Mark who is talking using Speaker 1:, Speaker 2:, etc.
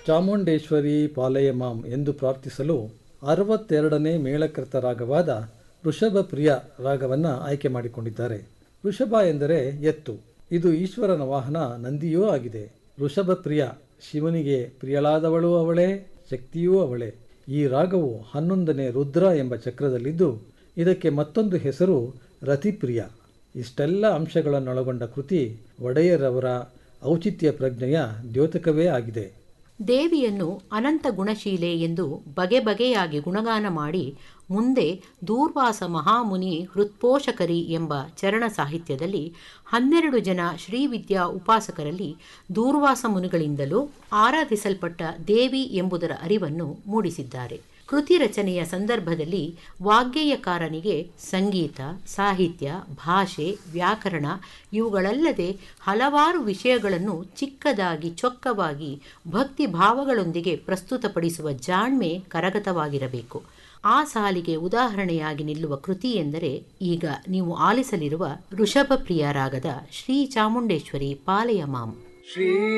Speaker 1: ಚಾಮುಂಡೇಶ್ವರಿ ಪಾಲಯಮಾಂ ಎಂದು ಪ್ರಾರ್ಥಿಸಲು ಅರವತ್ತೆರಡನೇ ಮೇಳಕೃತ ರಾಗವಾದ ವೃಷಭ ಪ್ರಿಯ ರಾಗವನ್ನು ಆಯ್ಕೆ ಮಾಡಿಕೊಂಡಿದ್ದಾರೆ ವೃಷಭ ಎಂದರೆ ಎತ್ತು ಇದು ಈಶ್ವರನ ವಾಹನ ನಂದಿಯೂ ಆಗಿದೆ ವೃಷಭ ಪ್ರಿಯ ಶಿವನಿಗೆ ಪ್ರಿಯಳಾದವಳು ಅವಳೇ ಶಕ್ತಿಯೂ ಅವಳೇ ಈ ರಾಗವು ಹನ್ನೊಂದನೇ ರುದ್ರ ಎಂಬ ಚಕ್ರದಲ್ಲಿದ್ದು ಇದಕ್ಕೆ ಮತ್ತೊಂದು ಹೆಸರು ರತಿಪ್ರಿಯ ಇಷ್ಟೆಲ್ಲ ಅಂಶಗಳನ್ನೊಳಗೊಂಡ ಕೃತಿ ಒಡೆಯರವರ ಔಚಿತ್ಯ ಪ್ರಜ್ಞೆಯ ದ್ಯೋತಕವೇ ಆಗಿದೆ
Speaker 2: ದೇವಿಯನ್ನು ಅನಂತ ಗುಣಶೀಲೆ ಎಂದು ಬಗೆ ಬಗೆಯಾಗಿ ಗುಣಗಾನ ಮಾಡಿ ಮುಂದೆ ದೂರ್ವಾಸ ಮಹಾಮುನಿ ಹೃತ್ಪೋಷಕರಿ ಎಂಬ ಚರಣ ಸಾಹಿತ್ಯದಲ್ಲಿ ಹನ್ನೆರಡು ಜನ ಶ್ರೀವಿದ್ಯಾ ಉಪಾಸಕರಲ್ಲಿ ದೂರ್ವಾಸ ಮುನಿಗಳಿಂದಲೂ ಆರಾಧಿಸಲ್ಪಟ್ಟ ದೇವಿ ಎಂಬುದರ ಅರಿವನ್ನು ಮೂಡಿಸಿದ್ದಾರೆ ಕೃತಿ ರಚನೆಯ ಸಂದರ್ಭದಲ್ಲಿ ವಾಗ್ಗೇಯಕಾರನಿಗೆ ಸಂಗೀತ ಸಾಹಿತ್ಯ ಭಾಷೆ ವ್ಯಾಕರಣ ಇವುಗಳಲ್ಲದೆ ಹಲವಾರು ವಿಷಯಗಳನ್ನು ಚಿಕ್ಕದಾಗಿ ಚೊಕ್ಕವಾಗಿ ಭಕ್ತಿ ಭಾವಗಳೊಂದಿಗೆ ಪ್ರಸ್ತುತಪಡಿಸುವ ಜಾಣ್ಮೆ ಕರಗತವಾಗಿರಬೇಕು ಆ ಸಾಲಿಗೆ ಉದಾಹರಣೆಯಾಗಿ ನಿಲ್ಲುವ ಕೃತಿ ಎಂದರೆ ಈಗ ನೀವು ಆಲಿಸಲಿರುವ ಋಷಭ ಪ್ರಿಯ ರಾಗದ ಶ್ರೀ ಚಾಮುಂಡೇಶ್ವರಿ ಪಾಲಯ ಮಾಂ
Speaker 3: ಶ್ರೀ